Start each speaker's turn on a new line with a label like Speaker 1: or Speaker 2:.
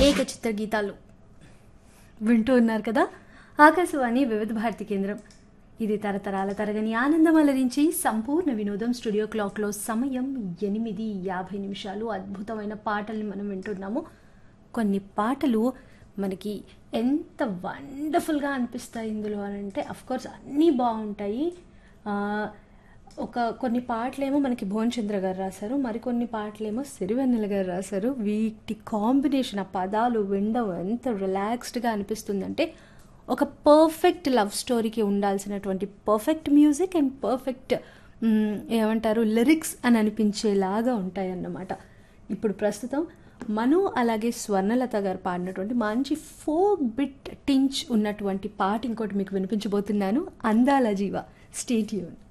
Speaker 1: ఏకచిత్ర గీతాలు వింటూ ఉన్నారు కదా ఆకాశవాణి వివిధ భారతి కేంద్రం ఇది తరతరాల తరగని ఆనందం అలరించి సంపూర్ణ వినోదం స్టూడియో క్లాక్లో సమయం ఎనిమిది యాభై నిమిషాలు అద్భుతమైన పాటల్ని మనం వింటున్నాము కొన్ని పాటలు మనకి ఎంత వండర్ఫుల్గా అనిపిస్తాయి ఇందులో అని అంటే కోర్స్ అన్నీ బాగుంటాయి ఆ, ఒక కొన్ని పాటలేమో మనకి భువనచంద్ర గారు రాశారు మరికొన్ని పాటలేమో సిరివెన్నెల గారు రాశారు వీటి కాంబినేషన్ ఆ పదాలు వినడం ఎంత రిలాక్స్డ్గా అనిపిస్తుందంటే ఒక పర్ఫెక్ట్ లవ్ స్టోరీకి ఉండాల్సినటువంటి పర్ఫెక్ట్ మ్యూజిక్ అండ్ పర్ఫెక్ట్ ఏమంటారు లిరిక్స్ అని అనిపించేలాగా ఉంటాయన్నమాట ఇప్పుడు ప్రస్తుతం మను అలాగే స్వర్ణలత గారు పాడినటువంటి మంచి ఫోక్ బిట్ టించ్ ఉన్నటువంటి పాట ఇంకోటి మీకు వినిపించబోతున్నాను అందాల జీవ స్టేట్యూన్